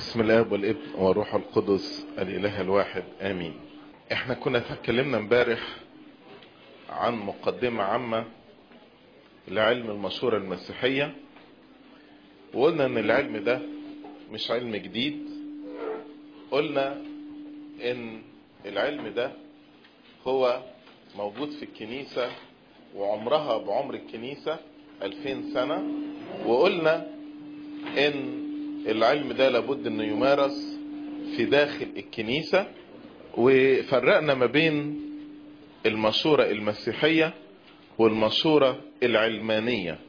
بسم الاب والابن والروح القدس الاله الواحد امين احنا كنا اتكلمنا امبارح عن مقدمة عامة لعلم المشورة المسيحية وقلنا ان العلم ده مش علم جديد قلنا ان العلم ده هو موجود في الكنيسة وعمرها بعمر الكنيسة 2000 سنة وقلنا ان العلم ده لابد انه يمارس في داخل الكنيسة وفرقنا ما بين المشورة المسيحية والمشورة العلمانية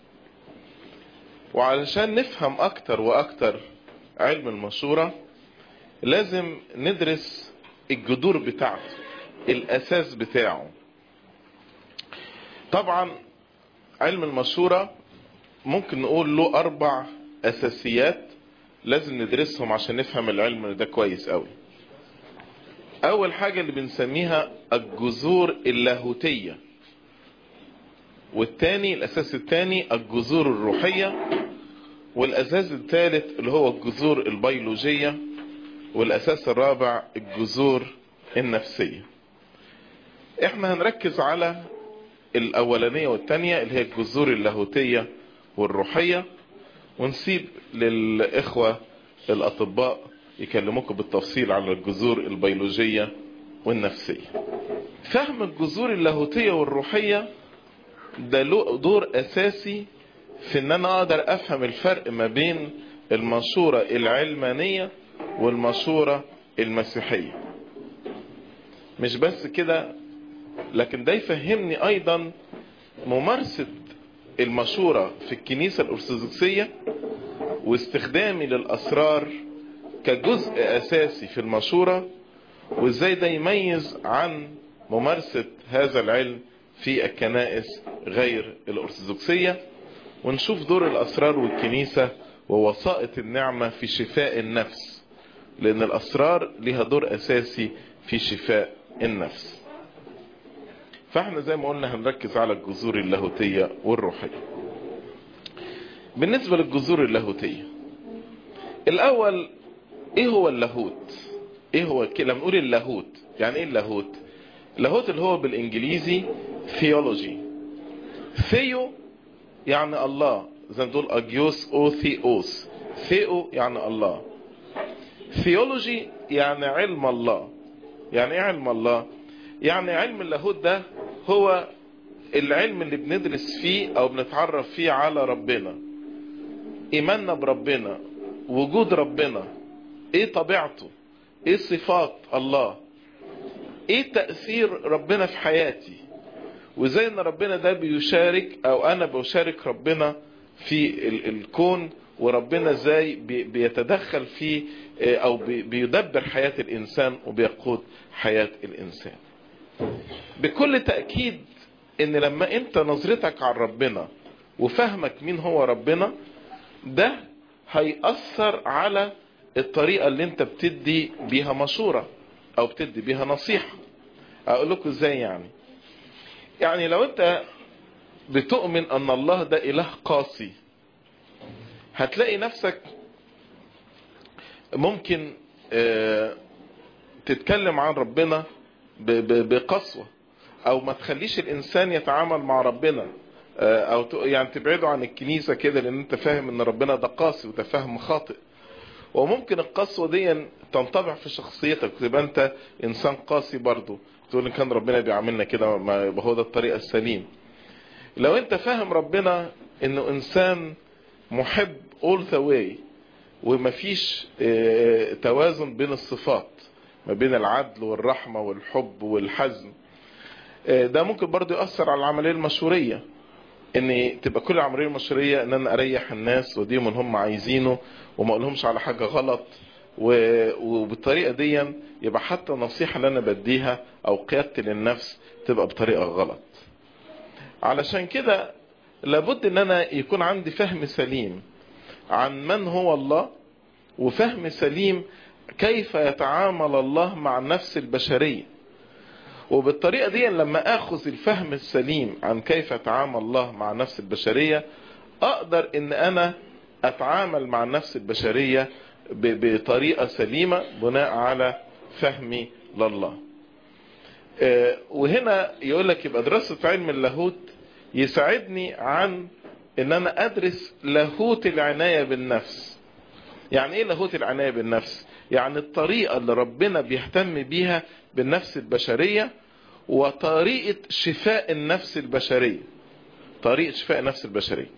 وعلشان نفهم اكتر واكتر علم المشورة لازم ندرس الجذور بتاعته الاساس بتاعه طبعا علم المشورة ممكن نقول له اربع اساسيات لازم ندرسهم عشان نفهم العلم ده كويس قوي اول حاجة اللي بنسميها الجذور اللاهوتية والتاني الاساس التاني الجذور الروحية والاساس الثالث اللي هو الجذور البيولوجية والاساس الرابع الجذور النفسية احنا هنركز على الاولانية والتانية اللي هي الجذور اللاهوتية والروحية ونسيب للإخوة الأطباء يكلموكم بالتفصيل على الجذور البيولوجية والنفسية فهم الجذور اللاهوتية والروحية ده له دور أساسي في ان انا اقدر افهم الفرق ما بين المشورة العلمانية والمشورة المسيحية مش بس كده لكن ده يفهمني ايضا ممارسة المشورة في الكنيسة الأرثوذكسية واستخدامي للأسرار كجزء أساسي في المشورة وإزاي ده يميز عن ممارسة هذا العلم في الكنائس غير الأرثوذكسية ونشوف دور الأسرار والكنيسة ووسائط النعمة في شفاء النفس لأن الأسرار لها دور أساسي في شفاء النفس فاحنا زي ما قلنا هنركز على الجذور اللاهوتية والروحية بالنسبة للجذور اللاهوتية الاول ايه هو اللاهوت ايه هو لما نقول اللاهوت يعني ايه اللاهوت اللاهوت اللي هو بالانجليزي ثيولوجي ثيو يعني الله زي ما نقول اجيوس او ثيوس ثيو يعني الله ثيولوجي يعني علم الله يعني ايه علم الله يعني علم اللاهوت ده هو العلم اللي بندرس فيه او بنتعرف فيه على ربنا ايماننا بربنا وجود ربنا ايه طبيعته ايه صفات الله ايه تأثير ربنا في حياتي وازاي ان ربنا ده بيشارك او انا بشارك ربنا في الكون وربنا ازاي بيتدخل في او بيدبر حياة الانسان وبيقود حياة الانسان بكل تأكيد ان لما انت نظرتك عن ربنا وفهمك مين هو ربنا ده هيأثر على الطريقة اللي انت بتدي بيها مشورة او بتدي بيها نصيحة اقول لكم ازاي يعني يعني لو انت بتؤمن ان الله ده اله قاسي هتلاقي نفسك ممكن اه تتكلم عن ربنا بقسوة او ما تخليش الانسان يتعامل مع ربنا او يعني تبعده عن الكنيسة كده لان انت فاهم ان ربنا ده قاسي وده فهم خاطئ وممكن القسوة دي تنطبع في شخصيتك تبقى انت انسان قاسي برضو تقول ان كان ربنا بيعاملنا كده ما يبقى هو ده الطريقة السليم لو انت فاهم ربنا انه انسان محب all the way ومفيش اه توازن بين الصفات ما بين العدل والرحمة والحب والحزم ده ممكن برضو يؤثر على العملية المشورية ان تبقى كل العملية المشورية ان انا اريح الناس وديهم اللي هم عايزينه وما اقولهمش على حاجة غلط وبالطريقة دي يبقى حتى النصيحة اللي انا بديها او قيادتي للنفس تبقى بطريقة غلط علشان كده لابد ان انا يكون عندي فهم سليم عن من هو الله وفهم سليم كيف يتعامل الله مع النفس البشرية وبالطريقة دي لما اخذ الفهم السليم عن كيف يتعامل الله مع النفس البشرية اقدر ان انا اتعامل مع النفس البشرية بطريقة سليمة بناء على فهمي لله وهنا يقول لك يبقى دراسة علم اللاهوت يساعدني عن ان انا ادرس لاهوت العناية بالنفس يعني ايه لاهوت العناية بالنفس يعني الطريقة اللي ربنا بيهتم بيها بالنفس البشرية وطريقة شفاء النفس البشرية طريقة شفاء النفس البشرية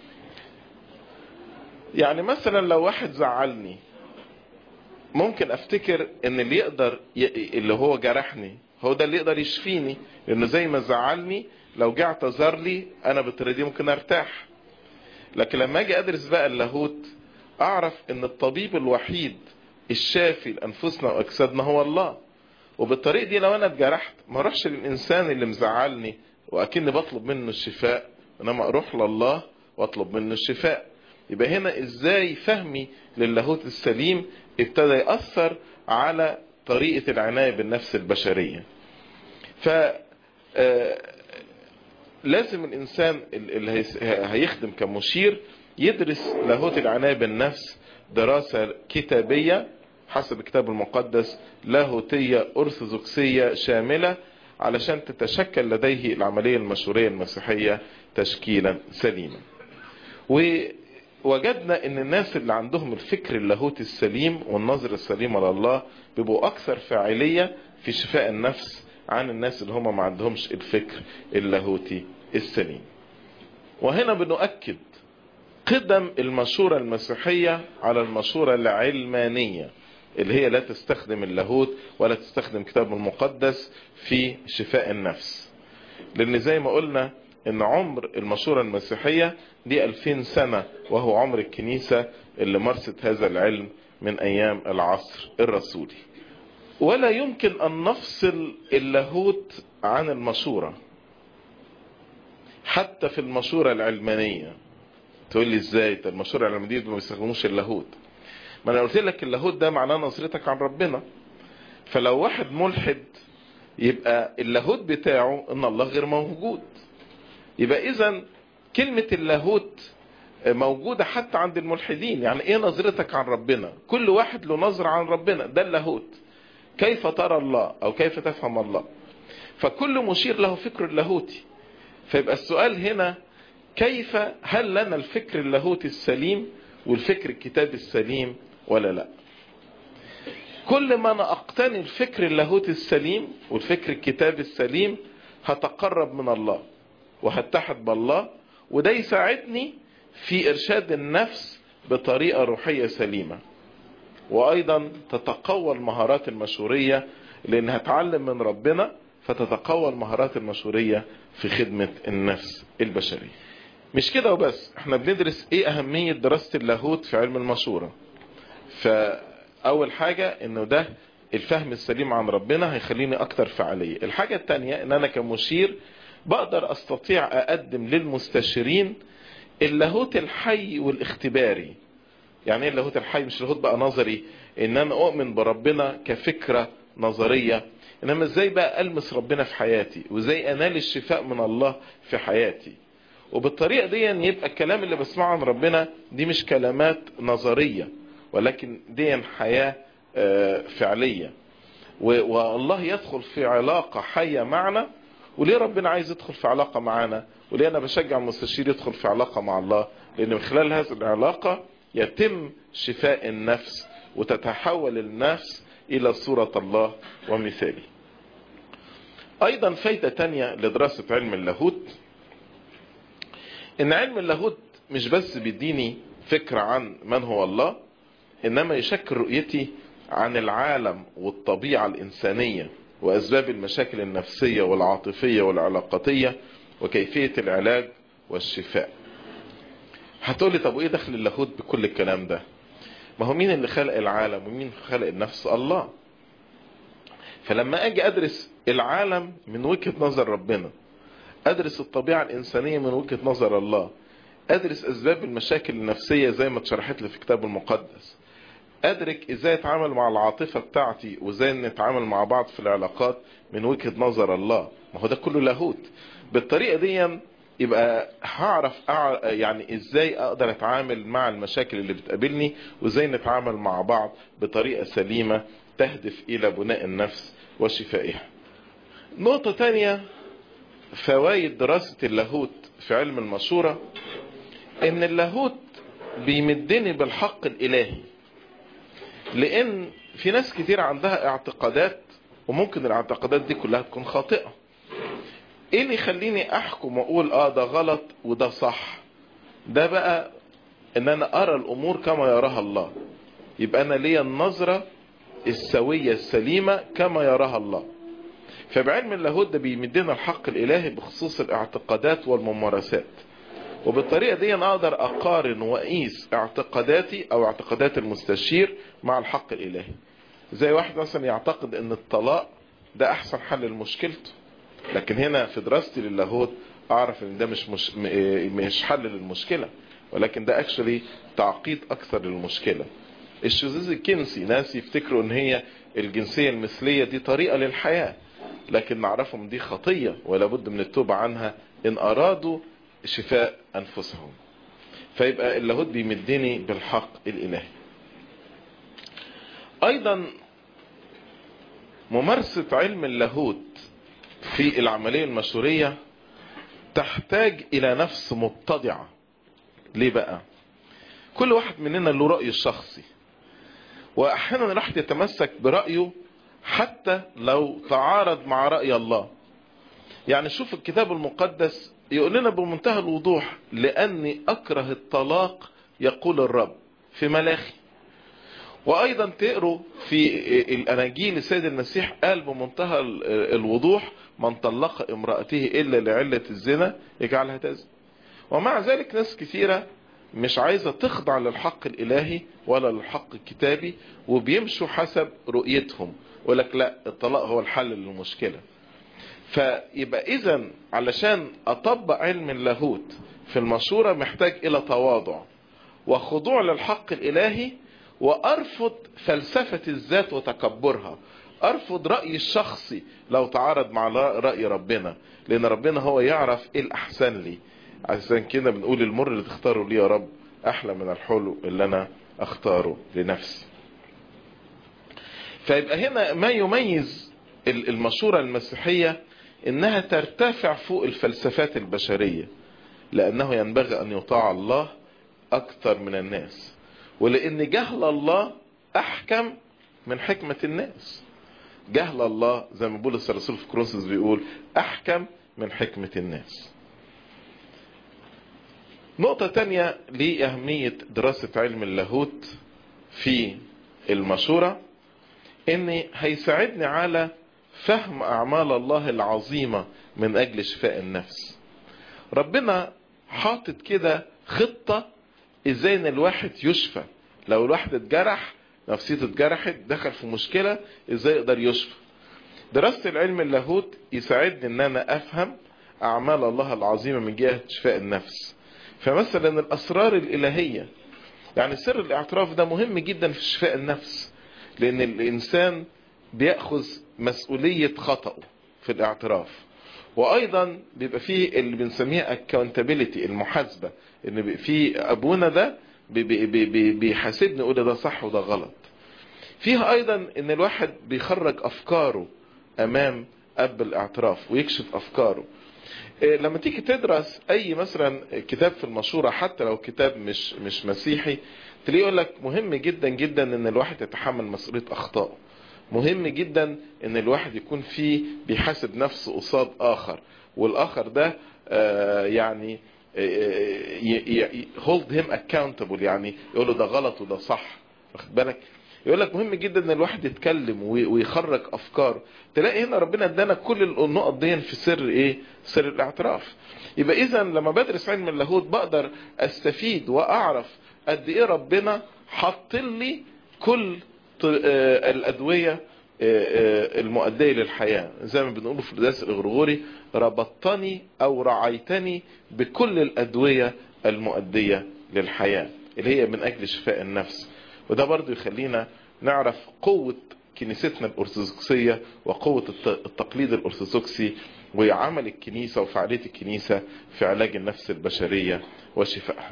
يعني مثلا لو واحد زعلني ممكن افتكر ان اللي يقدر اللي هو جرحني هو ده اللي يقدر يشفيني لانه زي ما زعلني لو جه اعتذر لي انا بالطريقه دي ممكن ارتاح لكن لما اجي ادرس بقى اللاهوت اعرف ان الطبيب الوحيد الشافي لانفسنا واجسادنا هو الله وبالطريقه دي لو انا اتجرحت ما اروحش للانسان اللي مزعلني واكني بطلب منه الشفاء انما اروح لله واطلب منه الشفاء يبقى هنا ازاي فهمي للاهوت السليم ابتدى يأثر على طريقة العناية بالنفس البشرية ف لازم الانسان اللي هيخدم كمشير يدرس لاهوت العناية بالنفس دراسة كتابية حسب الكتاب المقدس لاهوتية أرثوذكسية شاملة علشان تتشكل لديه العملية المشورية المسيحية تشكيلا سليما ووجدنا ان الناس اللي عندهم الفكر اللاهوتي السليم والنظر السليم على الله بيبقوا اكثر فاعلية في شفاء النفس عن الناس اللي هم ما عندهمش الفكر اللاهوتي السليم وهنا بنؤكد قدم المشورة المسيحية على المشورة العلمانية اللي هي لا تستخدم اللاهوت ولا تستخدم كتاب المقدس في شفاء النفس لان زي ما قلنا ان عمر المشورة المسيحية دي 2000 سنة وهو عمر الكنيسة اللي مارست هذا العلم من ايام العصر الرسولي ولا يمكن ان نفصل اللاهوت عن المشورة حتى في المشورة العلمانية تقول لي ازاي ده المشورة العلمانية ما بيستخدموش اللاهوت ما انا قلت لك اللاهوت ده معناه نظرتك عن ربنا فلو واحد ملحد يبقى اللاهوت بتاعه ان الله غير موجود يبقى اذا كلمة اللاهوت موجودة حتى عند الملحدين يعني ايه نظرتك عن ربنا كل واحد له نظرة عن ربنا ده اللاهوت كيف ترى الله او كيف تفهم الله فكل مشير له فكر اللاهوتي فيبقى السؤال هنا كيف هل لنا الفكر اللاهوتي السليم والفكر الكتابي السليم ولا لا كل ما انا اقتني الفكر اللاهوتي السليم والفكر الكتابي السليم هتقرب من الله وهتحد بالله وده يساعدني في ارشاد النفس بطريقة روحية سليمة وايضا تتقوى المهارات المشورية لانها هتعلم من ربنا فتتقوى المهارات المشورية في خدمة النفس البشرية مش كده وبس احنا بندرس ايه اهمية دراسة اللاهوت في علم المشورة فاول حاجة انه ده الفهم السليم عن ربنا هيخليني اكتر فعالية الحاجة التانية ان انا كمشير بقدر استطيع اقدم للمستشيرين اللاهوت الحي والاختباري يعني ايه اللاهوت الحي مش اللاهوت بقى نظري ان انا اؤمن بربنا كفكرة نظرية انما ازاي بقى المس ربنا في حياتي وازاي انال الشفاء من الله في حياتي وبالطريقة دي يبقى الكلام اللي بسمعه عن ربنا دي مش كلامات نظرية ولكن دي حياة فعلية والله يدخل في علاقة حية معنا وليه ربنا عايز يدخل في علاقة معانا وليه انا بشجع المستشير يدخل في علاقة مع الله لان من خلال هذه العلاقة يتم شفاء النفس وتتحول النفس الى صورة الله ومثاله ايضا فايدة تانية لدراسة علم اللاهوت ان علم اللاهوت مش بس بيديني فكرة عن من هو الله انما يشكل رؤيتي عن العالم والطبيعة الانسانية واسباب المشاكل النفسية والعاطفية والعلاقاتية وكيفية العلاج والشفاء هتقولي طب وايه دخل اللاهوت بكل الكلام ده ما هو مين اللي خلق العالم ومين خلق النفس الله فلما اجي ادرس العالم من وجهة نظر ربنا ادرس الطبيعة الانسانية من وجهة نظر الله ادرس اسباب المشاكل النفسية زي ما اتشرحت لي في الكتاب المقدس ادرك ازاي اتعامل مع العاطفة بتاعتي وازاي نتعامل مع بعض في العلاقات من وجهة نظر الله ما هو ده كله لاهوت بالطريقة دي يبقى هعرف أع... يعني ازاي اقدر اتعامل مع المشاكل اللي بتقابلني وازاي نتعامل مع بعض بطريقة سليمة تهدف الى بناء النفس وشفائها نقطة تانية فوائد دراسة اللاهوت في علم المشورة ان اللاهوت بيمدني بالحق الالهي لان في ناس كتير عندها اعتقادات وممكن الاعتقادات دي كلها تكون خاطئة ايه اللي يخليني احكم واقول اه ده غلط وده صح ده بقى ان انا ارى الامور كما يراها الله يبقى انا ليا النظرة السوية السليمة كما يراها الله فبعلم اللاهوت ده بيمدنا الحق الالهي بخصوص الاعتقادات والممارسات وبالطريقة دي انا اقدر اقارن واقيس اعتقاداتي او اعتقادات المستشير مع الحق الالهي زي واحد مثلا يعتقد ان الطلاق ده احسن حل لمشكلته لكن هنا في دراستي للاهوت اعرف ان ده مش مش مش حل للمشكله ولكن ده اكشلي تعقيد اكثر للمشكله الشذوذ الجنسي ناس يفتكروا ان هي الجنسيه المثليه دي طريقه للحياه لكن نعرفهم دي خطيه ولا بد من التوبه عنها ان ارادوا شفاء انفسهم فيبقى اللاهوت بيمدني بالحق الالهي ايضا ممارسه علم اللاهوت في العملية المشورية تحتاج إلى نفس مبتدعة ليه بقى كل واحد مننا له رأي الشخصي وأحيانا الواحد يتمسك برأيه حتى لو تعارض مع رأي الله يعني شوف الكتاب المقدس يقول لنا بمنتهى الوضوح لأني أكره الطلاق يقول الرب في ملاخي وأيضا تقروا في الأناجيل السيد المسيح قال بمنتهى الوضوح من طلق امرأته إلا لعلة الزنا يجعلها تزن ومع ذلك ناس كثيرة مش عايزة تخضع للحق الإلهي ولا للحق الكتابي وبيمشوا حسب رؤيتهم ولك لا الطلاق هو الحل للمشكلة فيبقى إذا علشان أطبق علم اللاهوت في المشورة محتاج إلى تواضع وخضوع للحق الإلهي وأرفض فلسفة الذات وتكبرها ارفض رأيي الشخصي لو تعارض مع رأي ربنا لان ربنا هو يعرف ايه الاحسن لي عشان كده بنقول المر اللي تختاره لي يا رب احلى من الحلو اللي انا اختاره لنفسي فيبقى هنا ما يميز المشورة المسيحية انها ترتفع فوق الفلسفات البشرية لانه ينبغي ان يطاع الله اكثر من الناس ولان جهل الله احكم من حكمة الناس جهل الله زي ما بولس الرسول في كورنثوس بيقول احكم من حكمة الناس نقطة تانية لأهمية دراسة علم اللاهوت في المشورة ان هيساعدني على فهم اعمال الله العظيمة من اجل شفاء النفس ربنا حاطط كده خطة ازاي ان الواحد يشفى لو الواحد اتجرح نفسيته اتجرحت دخل في مشكلة ازاي يقدر يشفى دراسة العلم اللاهوت يساعدني ان انا افهم اعمال الله العظيمة من جهة شفاء النفس فمثلا الاسرار الالهية يعني سر الاعتراف ده مهم جدا في شفاء النفس لان الانسان بيأخذ مسؤولية خطأه في الاعتراف وايضا بيبقى فيه اللي بنسميه accountability المحاسبة ان بيبقى فيه ابونا ده بيحاسبني يقول ده صح وده غلط فيها ايضا ان الواحد بيخرج افكاره امام اب الاعتراف ويكشف افكاره لما تيجي تدرس اي مثلا كتاب في المشورة حتى لو كتاب مش مش مسيحي تلاقيه يقول لك مهم جدا جدا ان الواحد يتحمل مسؤولية اخطائه مهم جدا ان الواحد يكون فيه بيحاسب نفسه قصاد اخر والاخر ده يعني hold him accountable يعني يقول له ده غلط وده صح واخد بالك يقول لك مهم جدا ان الواحد يتكلم ويخرج افكار تلاقي هنا ربنا ادانا كل النقط دي في سر ايه سر الاعتراف يبقى اذا لما بدرس علم اللاهوت بقدر استفيد واعرف قد ايه ربنا حط لي كل الادويه المؤدية للحياة زي ما بنقوله في القداس الغرغوري ربطتني او رعيتني بكل الادوية المؤدية للحياة اللي هي من اجل شفاء النفس وده برضو يخلينا نعرف قوة كنيستنا الارثوذكسية وقوة التقليد الارثوذكسي وعمل الكنيسة وفعالية الكنيسة في علاج النفس البشرية وشفائها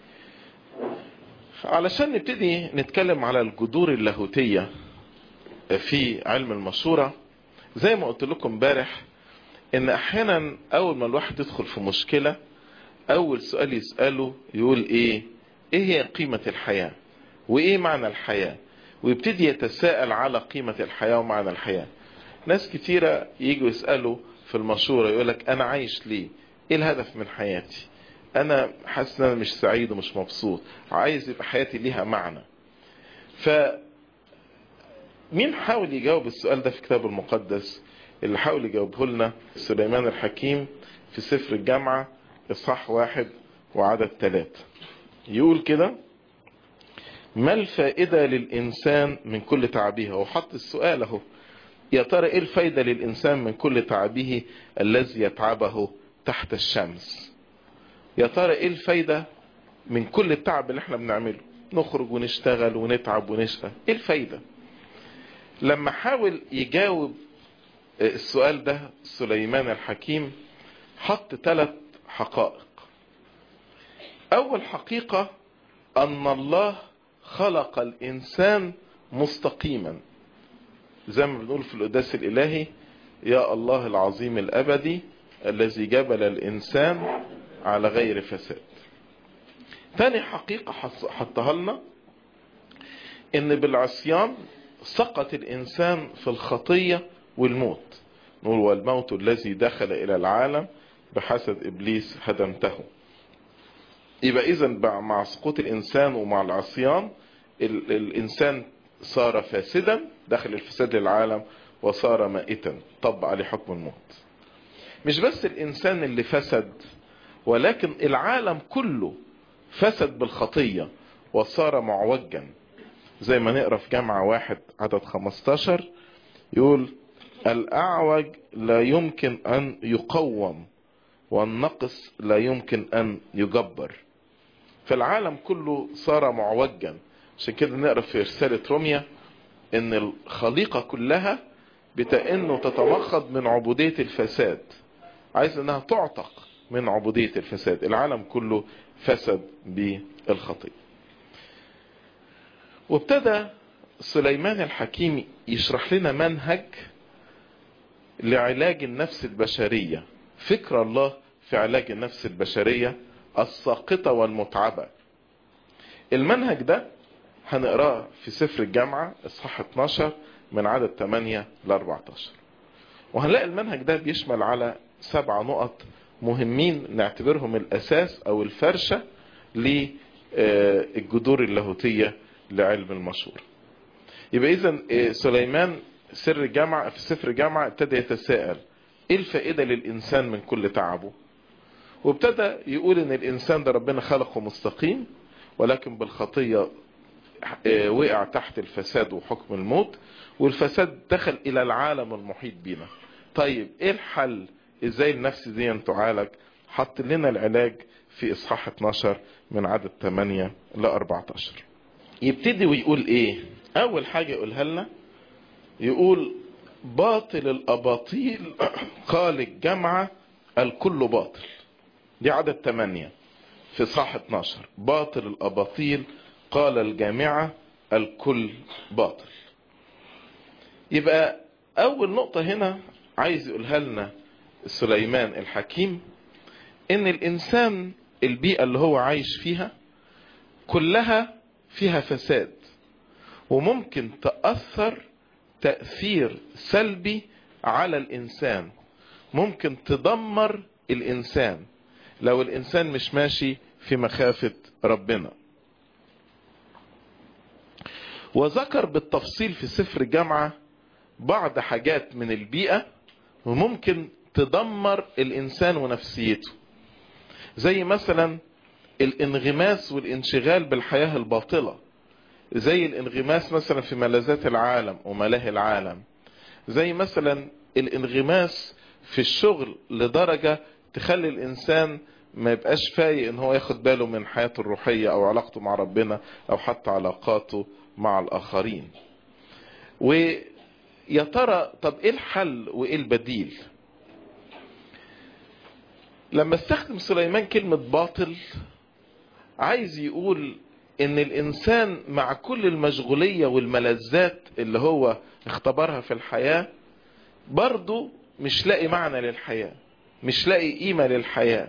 علشان نبتدي نتكلم على الجذور اللاهوتية في علم المشورة زي ما قلت لكم امبارح ان احيانا اول ما الواحد يدخل في مشكلة اول سؤال يسأله يقول ايه ايه هي قيمة الحياة وايه معنى الحياة ويبتدي يتساءل على قيمة الحياة ومعنى الحياة ناس كتيرة يجوا يسألوا في المشورة يقولك انا عايش ليه ايه الهدف من حياتي انا حاسس ان انا مش سعيد ومش مبسوط عايز يبقى حياتي ليها معنى ف مين حاول يجاوب السؤال ده في الكتاب المقدس اللي حاول يجاوبه لنا سليمان الحكيم في سفر الجامعة اصحاح واحد وعدد ثلاثة يقول كده ما الفائدة للإنسان من كل تعبه هو حط السؤال اهو يا ترى ايه الفايدة للإنسان من كل تعبه الذي يتعبه تحت الشمس يا ترى ايه الفايدة من كل التعب اللي احنا بنعمله نخرج ونشتغل ونتعب ونشقى ايه الفايدة لما حاول يجاوب السؤال ده سليمان الحكيم حط ثلاث حقائق اول حقيقة ان الله خلق الانسان مستقيما زي ما بنقول في القداس الالهي يا الله العظيم الابدي الذي جبل الانسان على غير فساد تاني حقيقة حطها لنا ان بالعصيان سقط الانسان في الخطية والموت نقول والموت الذي دخل الى العالم بحسد ابليس هدمته يبقى اذا مع سقوط الانسان ومع العصيان الانسان صار فاسدا دخل الفساد للعالم وصار مائتا طب عليه حكم الموت مش بس الانسان اللي فسد ولكن العالم كله فسد بالخطية وصار معوجا زي ما نقرا في جامعة واحد عدد 15 يقول الأعوج لا يمكن أن يقوم والنقص لا يمكن أن يجبر فالعالم كله صار معوجا عشان كده نقرا في رسالة روميا ان الخليقة كلها بتأن وتتمخض من عبودية الفساد عايز انها تعتق من عبودية الفساد العالم كله فسد بالخطية وابتدى سليمان الحكيم يشرح لنا منهج لعلاج النفس البشرية فكر الله في علاج النفس البشرية الساقطة والمتعبة المنهج ده هنقراه في سفر الجامعة اصحاح 12 من عدد 8 ل 14 وهنلاقي المنهج ده بيشمل على سبع نقط مهمين نعتبرهم الاساس او الفرشة للجذور اللاهوتية لعلم المشورة يبقى اذا سليمان سر الجامعة في سفر الجامعة ابتدى يتساءل ايه الفائدة للانسان من كل تعبه وابتدى يقول ان الانسان ده ربنا خلقه مستقيم ولكن بالخطية وقع تحت الفساد وحكم الموت والفساد دخل الى العالم المحيط بنا طيب ايه الحل ازاي النفس دي تعالج حط لنا العلاج في اصحاح 12 من عدد 8 ل 14 يبتدي ويقول ايه اول حاجة يقولها لنا يقول باطل الاباطيل قال الجمعة الكل باطل دي عدد 8 في صح 12 باطل الاباطيل قال الجامعة الكل باطل يبقى اول نقطة هنا عايز يقولها لنا سليمان الحكيم ان الانسان البيئة اللي هو عايش فيها كلها فيها فساد وممكن تأثر تأثير سلبي على الانسان ممكن تدمر الانسان لو الانسان مش ماشي في مخافة ربنا وذكر بالتفصيل في سفر الجامعة بعض حاجات من البيئة وممكن تدمر الانسان ونفسيته زي مثلا الانغماس والانشغال بالحياة الباطلة زي الانغماس مثلا في ملاذات العالم وملاهي العالم زي مثلا الانغماس في الشغل لدرجة تخلي الانسان ما يبقاش فايق ان هو ياخد باله من حياته الروحية او علاقته مع ربنا او حتى علاقاته مع الاخرين ويا ترى طب ايه الحل وايه البديل لما استخدم سليمان كلمة باطل عايز يقول ان الانسان مع كل المشغولية والملذات اللي هو اختبرها في الحياة برضه مش لاقي معنى للحياة مش لاقي قيمة للحياة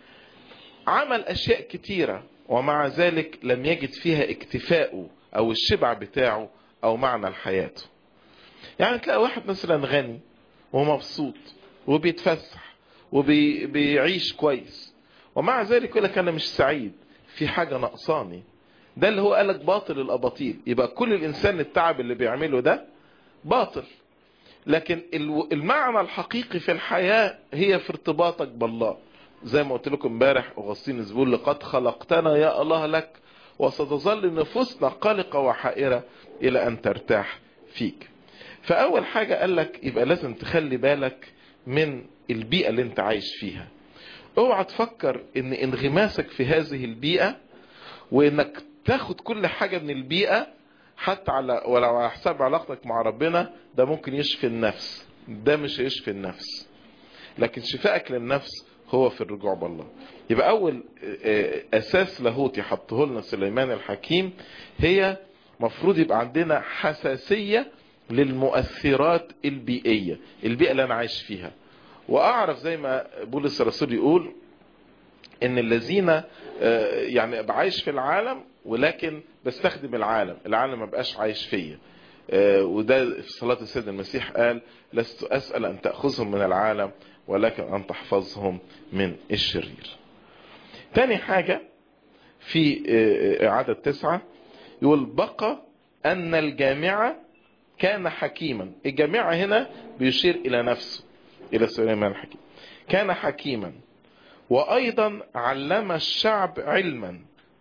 عمل اشياء كتيرة ومع ذلك لم يجد فيها اكتفاءه او الشبع بتاعه او معنى لحياته يعني تلاقي واحد مثلا غني ومبسوط وبيتفسح وبيعيش كويس ومع ذلك يقول لك انا مش سعيد في حاجة نقصاني ده اللي هو قالك باطل الاباطيل يبقى كل الانسان التعب اللي بيعمله ده باطل لكن المعنى الحقيقي في الحياة هي في ارتباطك بالله زي ما قلت لكم امبارح اغسطين بيقول لقد خلقتنا يا الله لك وستظل نفوسنا قلقة وحائرة الى ان ترتاح فيك فاول حاجة قال لك يبقى لازم تخلي بالك من البيئة اللي انت عايش فيها اوعى تفكر ان انغماسك في هذه البيئة وانك تاخد كل حاجة من البيئة حتى على ولو على حساب علاقتك مع ربنا ده ممكن يشفي النفس ده مش يشفي النفس لكن شفائك للنفس هو في الرجوع بالله يبقى اول اساس لاهوتي حطه لنا سليمان الحكيم هي مفروض يبقى عندنا حساسية للمؤثرات البيئية البيئة اللي انا عايش فيها واعرف زي ما بولس الرسول يقول ان الذين يعني ابقى عايش في العالم ولكن بستخدم العالم العالم ما بقاش عايش فيا وده في صلاة السيد المسيح قال لست أسأل أن تأخذهم من العالم ولكن أن تحفظهم من الشرير تاني حاجة في عدد تسعة يقول بقى أن الجامعة كان حكيما الجامعة هنا بيشير إلى نفسه إلى سليمان الحكيم كان حكيما وأيضا علم الشعب علما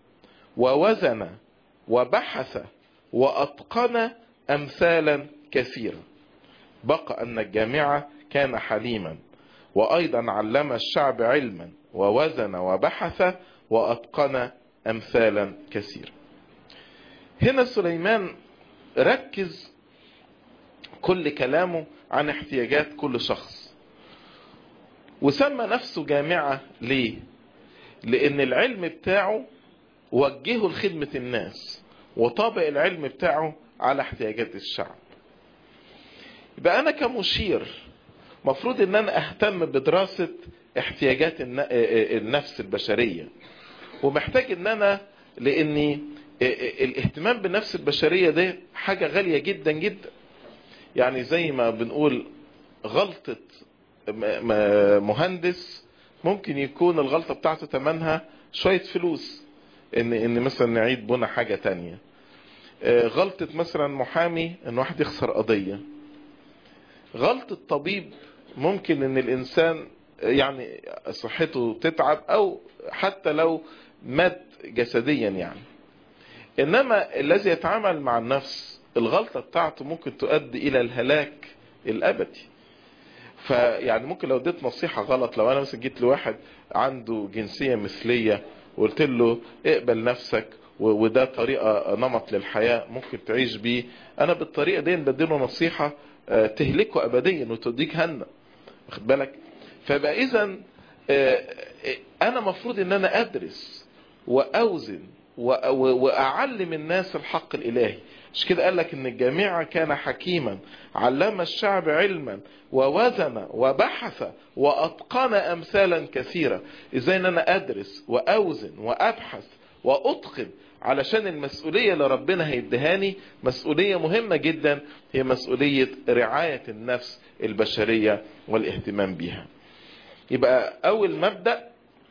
ووزن وبحث وأتقن أمثالا كثيرة بقى أن الجامعة كان حليما وأيضا علم الشعب علما ووزن وبحث وأتقن أمثالا كثيرة هنا سليمان ركز كل كلامه عن احتياجات كل شخص وسمى نفسه جامعة ليه لان العلم بتاعه وجهه لخدمة الناس وطابق العلم بتاعه على احتياجات الشعب يبقى انا كمشير مفروض ان انا اهتم بدراسة احتياجات النفس البشرية ومحتاج ان انا لاني الاهتمام بالنفس البشرية ده حاجة غالية جدا جدا يعني زي ما بنقول غلطة مهندس ممكن يكون الغلطة بتاعته تمنها شوية فلوس ان ان مثلا نعيد بنا حاجة تانية غلطة مثلا محامي ان واحد يخسر قضية غلطة طبيب ممكن ان الانسان يعني صحته تتعب او حتى لو مات جسديا يعني انما الذي يتعامل مع النفس الغلطة بتاعته ممكن تؤدي الى الهلاك الابدي فيعني ممكن لو اديت نصيحة غلط لو انا مثلا جيت لواحد عنده جنسية مثلية وقلت له اقبل نفسك وده طريقة نمط للحياة ممكن تعيش بيه انا بالطريقة دي بديله نصيحة تهلكه ابديا وتوديك هنا واخد بالك فبقى اذا انا مفروض ان انا ادرس واوزن واعلم الناس الحق الالهي مش كده قال لك ان الجامعة كان حكيما علم الشعب علما ووزن وبحث واتقن امثالا كثيرة ازاي ان انا ادرس واوزن وابحث واتقن علشان المسؤولية اللي ربنا هيدهاني مسؤولية مهمة جدا هي مسؤولية رعاية النفس البشرية والاهتمام بها يبقى اول مبدأ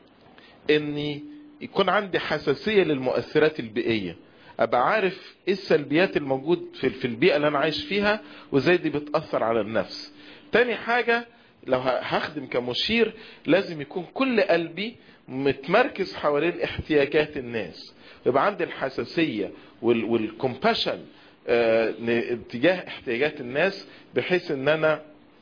اني يكون عندي حساسية للمؤثرات البيئية ابقى عارف ايه السلبيات الموجود في, في البيئة اللي انا عايش فيها وازاي دي بتأثر على النفس تاني حاجة لو هخدم كمشير لازم يكون كل قلبي متمركز حوالين احتياجات الناس يبقى عندي الحساسية والكومباشن تجاه احتياجات الناس بحيث ان انا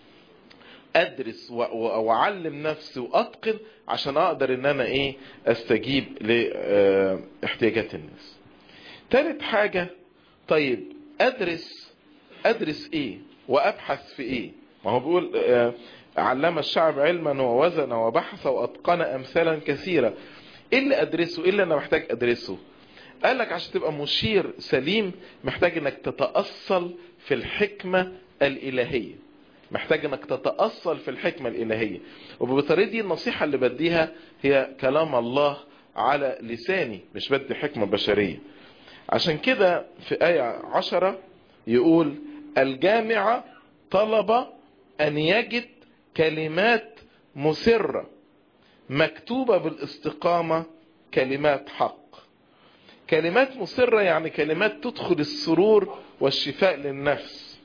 ادرس واعلم نفسي واتقن عشان اقدر ان انا ايه استجيب لاحتياجات الناس تالت حاجة طيب ادرس ادرس ايه وابحث في ايه ما هو بيقول علم الشعب علما ووزن وبحث واتقن امثالا كثيرة ايه اللي ادرسه ايه اللي انا محتاج ادرسه قال لك عشان تبقى مشير سليم محتاج انك تتأصل في الحكمة الالهية محتاج انك تتأصل في الحكمة الالهية وبالطريقة دي النصيحة اللي بديها هي كلام الله على لساني مش بدي حكمة بشرية عشان كده في آية عشرة يقول الجامعة طلب أن يجد كلمات مسرة مكتوبة بالاستقامة كلمات حق كلمات مسرة يعني كلمات تدخل السرور والشفاء للنفس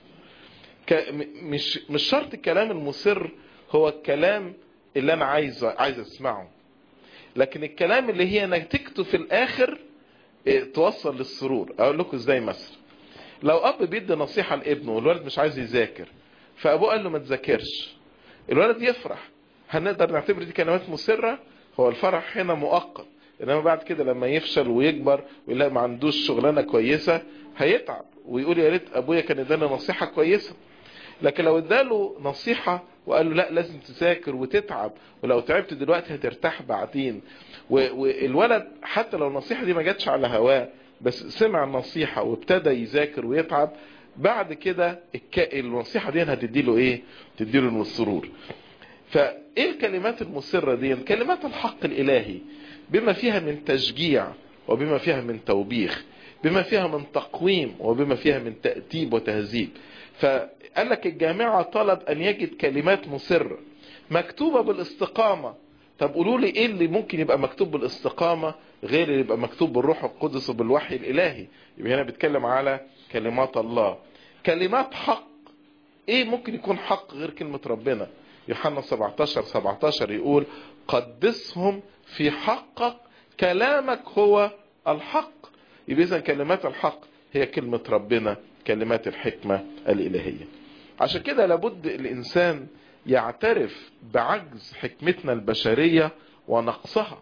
مش مش شرط الكلام المسر هو الكلام اللي انا عايز عايز اسمعه لكن الكلام اللي هي نتيجته في الاخر توصل للسرور اقول لكم ازاي مثلا لو اب بيدي نصيحه لابنه والولد مش عايز يذاكر فابوه قال له ما تذاكرش الولد يفرح هنقدر نعتبر دي كلمات مسره هو الفرح هنا مؤقت انما بعد كده لما يفشل ويكبر ويلاقي ما عندوش شغلانه كويسه هيتعب ويقول يا ريت ابويا كان اداني نصيحه كويسه لكن لو اداله نصيحة وقال له لا لازم تذاكر وتتعب ولو تعبت دلوقتي هترتاح بعدين والولد حتى لو النصيحة دي ما جاتش على هواه بس سمع النصيحة وابتدى يذاكر ويتعب بعد كده النصيحة دي هتديله ايه تديله السرور فايه الكلمات المسرة دي كلمات الحق الالهي بما فيها من تشجيع وبما فيها من توبيخ بما فيها من تقويم وبما فيها من تأديب وتهذيب فقال لك الجامعة طلب أن يجد كلمات مسرة مكتوبة بالاستقامة طب قولوا لي ايه اللي ممكن يبقى مكتوب بالاستقامة غير اللي يبقى مكتوب بالروح القدس وبالوحي الالهي يبقى هنا بيتكلم على كلمات الله كلمات حق ايه ممكن يكون حق غير كلمة ربنا يوحنا 17 17 يقول قدسهم في حقك كلامك هو الحق يبقى اذا كلمات الحق هي كلمة ربنا كلمات الحكمة الإلهية عشان كده لابد الإنسان يعترف بعجز حكمتنا البشرية ونقصها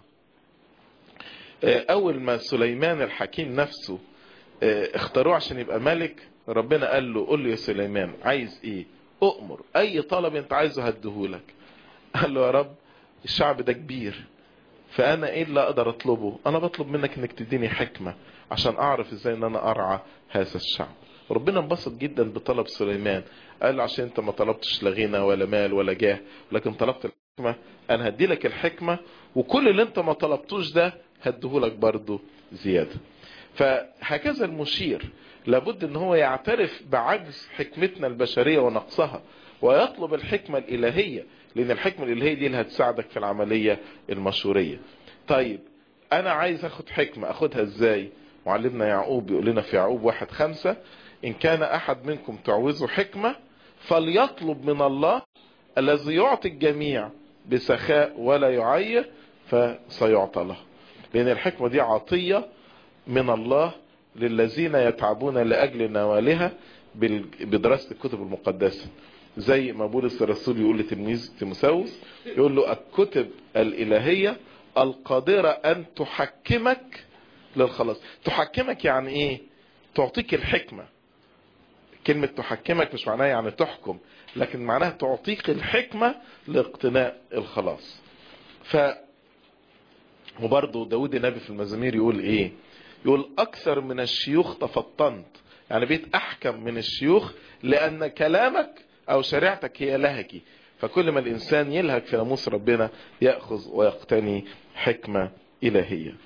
أول ما سليمان الحكيم نفسه اختاروه عشان يبقى ملك ربنا قال له قل له يا سليمان عايز ايه اؤمر اي طلب انت عايزه هديهولك قال له يا رب الشعب ده كبير فانا ايه اللي اقدر اطلبه انا بطلب منك انك تديني حكمة عشان اعرف ازاي ان انا ارعى هذا الشعب ربنا انبسط جدا بطلب سليمان قال له عشان انت ما طلبتش لا غنى ولا مال ولا جاه لكن طلبت الحكمة انا هدي لك الحكمة وكل اللي انت ما طلبتوش ده هديهولك برضه زيادة فهكذا المشير لابد ان هو يعترف بعجز حكمتنا البشرية ونقصها ويطلب الحكمة الالهية لان الحكمة الالهية دي اللي هتساعدك في العملية المشورية طيب انا عايز اخد حكمة اخدها ازاي معلمنا يعقوب يقول لنا في يعقوب واحد خمسة ان كان احد منكم تعوزه حكمة فليطلب من الله الذي يعطي الجميع بسخاء ولا يعير فسيعطى له لان الحكمة دي عطية من الله للذين يتعبون لأجل نوالها بدراسة الكتب المقدسة زي ما بولس الرسول يقول لتلميذ تيموساوس يقول له الكتب الإلهية القادرة أن تحكمك للخلاص تحكمك يعني إيه تعطيك الحكمة كلمة تحكمك مش معناها يعني تحكم لكن معناها تعطيك الحكمة لاقتناء الخلاص ف وبرضه داود النبي في المزامير يقول ايه يقول اكثر من الشيوخ تفطنت يعني بقيت احكم من الشيوخ لان كلامك او شريعتك هي لهجي فكل ما الانسان يلهج في ناموس ربنا ياخذ ويقتني حكمه الهيه